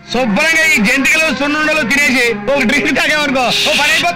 శుభ్రంగా ఈ జంతికలు సున్నుండలు తినేసి ఒక డ్రింక్ తాగామనుకో ఓ పని అయిపో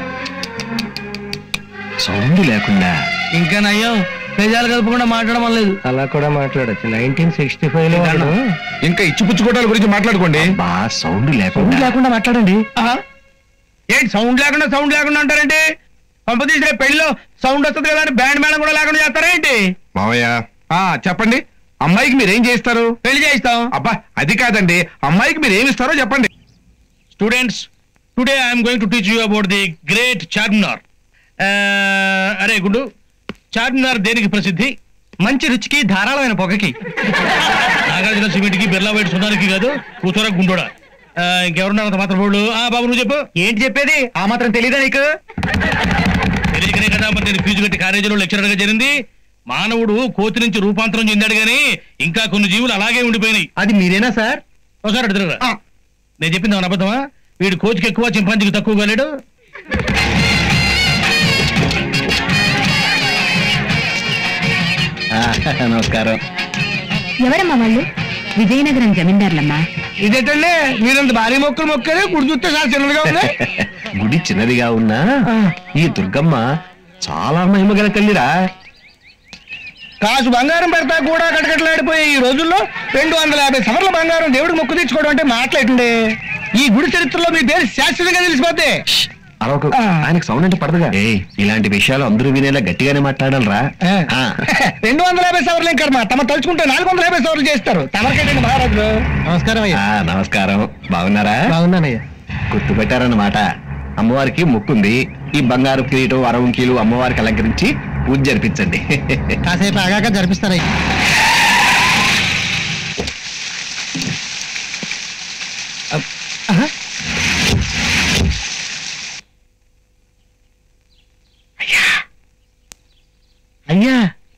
సౌండ్ లేకుండా ఇంకా నయ్యం నిజాలు కలుపుకుండా మాట్లాడడం లేదు అలా కూడా మాట్లాడచ్చు నైన్టీన్ సిక్స్టీ ఫైవ్ లో ఇదన్నా. ఇంకా ఇచ్చిపుచ్చుకోవడాల గురించి మాట్లాడుకోండి బా సౌండ్ లేకుండా లేకుండా మాట్లాడండి ఏంటి సౌండ్ లేకుండా సౌండ్ లేకుండా అంటారేంటి పంప తీసిన పెళ్ళిలో సౌండ్ వస్తుంది కదా అని బ్యాండ్ మేళం కూడా లేకుండా చేస్తారా ఏంటి మావయ్య ఆ, చెప్పండి అమ్మాయికి మీరేం చేస్తారు పెళ్లి చేయిస్తాం అబ్బా అది కాదండి అమ్మాయికి మీరు ఏమి ఇస్తారో చెప్పండి students today I'm going to teach you about the great Charminar అరే గుండు చార్మినార్ దేనికి ప్రసిద్ధి మంచి రుచికి ధారాళమైన పొగకి నాగార్జున సిమెంట్ కి బిర్లా వైట్ సున్నానికి కాదు కూతుర గుండోడా ఆ, ఇంకెవరున్నారు అంత మాత్రం వాళ్ళు ఆ బాబు నువ్వు చెప్పు ఏంటి చెప్పేది ఆ మాత్రం తెలీదా నీకు తెలియకనే కదా మరి నేను ఫీజు కట్టి కాలేజీలో లెక్చరర్ గా చేరింది మానవుడు కోతి నుంచి రూపాంతరం చెందాడు గాని ఇంకా కొన్ని జీవులు అలాగే ఉండిపోయినాయి అది మీరేనా సార్ ఒకసారి అటు తిరగరా. నేను చెప్పింది ఏమన్నా అబద్ధమా వీడు కోతికి ఎక్కువ చింపాంజీకి తక్కువగా లేడు నమస్కారం ఎవరమ్మా వాళ్ళు విజయనగరం జమీందార్లమ్మా ఇదేంటండి మీరంత భారీ మొక్కలు మొక్కలే గుడి చూస్తే చాలా చిన్నదిగా ఉంది గుడి చిన్నదిగా ఉన్నా ఈ దుర్గమ్మ చాలా మహిమగల తల్లిరా కాసు బంగారం పెడతా కూడా కటకట్లాడిపోయి ఈ రోజుల్లో రెండు వందల యాభై సవర్ల బంగారం దేవుడికి మొక్కు తెచ్చుకోవడం అంటే మాట్లాడండి ఈ గుడి చరిత్రలో మీ పేరు శాశ్వతంగా తెలిసిపోతే అరొక ఆ. ఆయనకు సౌండ్ అంటే పడదుగా ఏయ్ ఇలాంటి విషయాలు అందరూ వినేలా గట్టిగానే మాట్లాడాలరా ఆ. రెండు వందల యాభై సవర్లు ఏం కర్మ తమ తలుచుకుంటే నాలుగు వందల యాభై సవర్లు చేస్తారు తమరికేటండి మహారాజులు నమస్కారం అయ్యా నమస్కారం బాగున్నారా బాగున్నానయ్యా గుర్తుపెట్టారన్నమాట అమ్మవారికి ముక్కుంది ఈ బంగారు కిరీటం అరవంకీలు అమ్మవారికి అలంకరించి పూజ జరిపించండి కాసేపు ఆగాక జరిపిస్తారయ్యా అయ్యా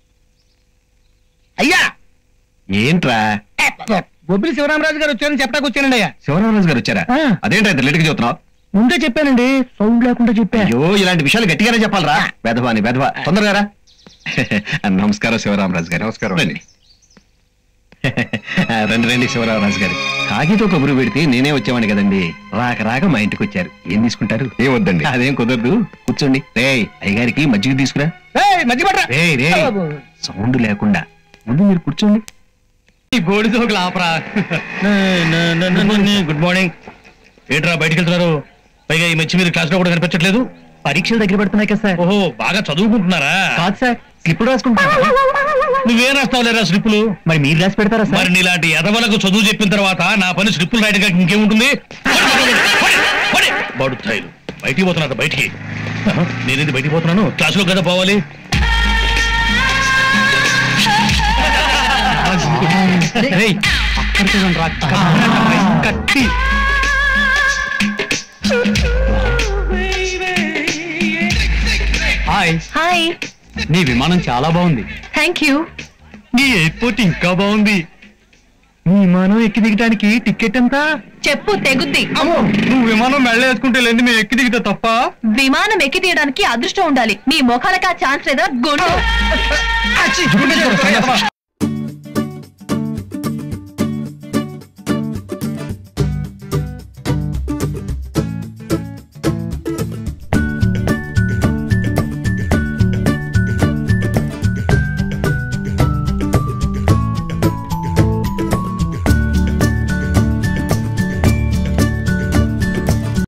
అయ్యా ఏంట్రా బొబ్బిలి శివరామరాజు గారు వచ్చారని చెప్పడానికి వచ్చానండి అయ్యా శివరామరాజు గారు వచ్చారా ఆ. అదేంటా ఇంత లేటుగా చెబుతున్నావు ముందే చెప్పానండి సౌండ్ లేకుండా చెప్పా అయ్యో ఇలాంటి విషయాలు గట్టిగానే చెప్పాలరా వెధవాని వెధవా తొందరగా రా. నమస్కారం శివరామరాజు గారు నమస్కారం. రండి రండి రండి శివరామరాజు గారు కాగితో కబురు పెడితే నేనే వచ్చేవాడిని కదండి రాక రాక మా ఇంటికి వచ్చారు ఏం తీసుకుంటారు ఏం వద్దండి అదేం కుదరదు కూర్చోండి రే అయ్యగారికి మజ్జిగ తీసుకురా మధ్య పట్రా రే రే సౌండ్ లేకుండా ముందు మీరు కూర్చోండి గోడి సోకులు ఆపరా గుడ్ మార్నింగ్ ఏంట్రా బయటికి వెళ్తున్నారు పైగా ఈ మధ్య మీరు క్లాస్ లో కూడా కనిపించట్లేదు పరీక్షలు దగ్గర పెడుతున్నాయి కదా సార్ ఓహో బాగా చదువుకుంటున్నారా కాదు సార్ స్లిప్ రాసుకుంటారా నువ్వేం రాస్తావు లేరా స్లిప్పులు మరి మీరు రాసి పెడతారా మరి నీలాంటి ఎదవలకు చదువు చెప్పిన తర్వాత నా పని స్లిప్పులు రాయటం కాక ఇంకేముంటుంది బడుతాయిలు బయటికి పోతున్నా బయటికి నేనేది బయటికి పోతున్నాను క్లాసులో కదా పోవాలి రేయ్, అక్కడ చూడండి రా, కత్తి హాయ్ హాయ్ నీ విమానం చాలా బాగుంది థ్యాంక్ యూ నీ ఎయిర్పోర్ట్ ఇంకా బాగుంది నీ విమానం ఎక్కి దిగడానికి టికెట్ ఎంత చెప్పు తెగుద్ది అమ్మో నువ్వు విమానం మెళ్ళ వేసుకుంటే లేదు మేము ఎక్కి దిగుతా తప్ప విమానం ఎక్కి తీయడానికి అదృష్టం ఉండాలి మీ ముఖాలకు ఆ ఛాన్స్ లేదా గుండు